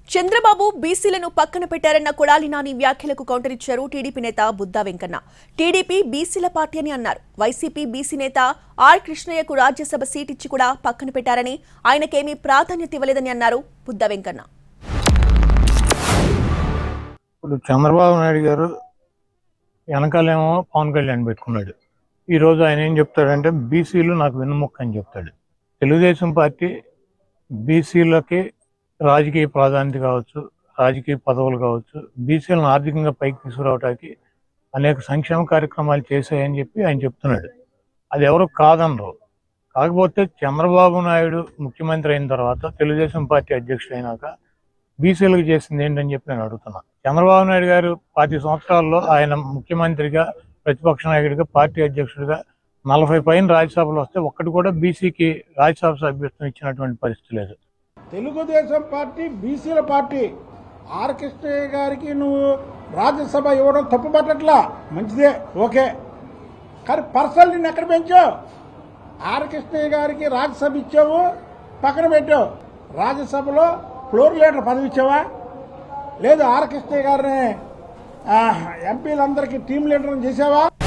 చంద్రబాబు బీసీలను పక్కన పెట్టారన్న కొడాలి నాని వ్యాఖ్యలకు కౌంటర్ ఇచ్చారు టీడీపీ నేత బుద్దా వెంకన్న టీడీపీ బీసీల పార్టీ అని అన్నారు వైసీపీ బీసీ నేత ఆర్ కృష్ణయ్యకు రాజ్యసభ సీట్ ఇచ్చి కూడా పక్కన పెట్టారని ఆయనకేమీ ప్రాధాన్యత ఇవ్వలేదని అన్నారు బుద్దా వెంకన్న ఇప్పుడు చంద్రబాబు నాయుడు గారు వెనకాలేమో పవన్ కళ్యాణ్ పెట్టుకున్నాడు ఈరోజు ఆయన ఏం చెప్తాడంటే బీసీలు నాకు వెన్నుముక్క అని చెప్తాడు తెలుగుదేశం పార్టీ బీసీలకి రాజకీయ ప్రాధాన్యత కావచ్చు రాజకీయ పదవులు కావచ్చు బీసీలను ఆర్థికంగా పైకి తీసుకురావడానికి అనేక సంక్షేమ కార్యక్రమాలు చేశాయని చెప్పి ఆయన చెప్తున్నాడు అది ఎవరు కాదనరు కాకపోతే చంద్రబాబు నాయుడు ముఖ్యమంత్రి అయిన తర్వాత తెలుగుదేశం పార్టీ అధ్యక్షుడు అయినాక బీసీలకు చేసింది ఏంటని చెప్పి నేను అడుగుతున్నా చంద్రబాబు నాయుడు గారు పాతి సంవత్సరాల్లో ఆయన ముఖ్యమంత్రిగా ప్రతిపక్ష నాయకుడిగా పార్టీ అధ్యక్షుడిగా నలభై పైన రాజ్యసభలు వస్తే ఒక్కటి కూడా బీసీకి రాజ్యసభ సభ్యత్వం ఇచ్చినటువంటి పరిస్థితి లేదు తెలుగుదేశం పార్టీ బీసీల పార్టీ ఆర్ కృష్ణయ్య గారికి నువ్వు రాజ్యసభ ఇవ్వడం తప్పు పట్టట్లా మంచిదే ఓకే కానీ పర్సనల్ నిన్ను ఎక్కడ పెంచావు ఆర్ కృష్ణయ్య గారికి రాజ్యసభ ఇచ్చావు పక్కన పెట్టావు రాజ్యసభలో ఫ్లోర్ లీడర్ పదవి ఇచ్చావా లేదు ఆర్ కృష్ణయ్య గారిని ఆ, ఎంపీలందరికీ టీం లీడర్ చేసావా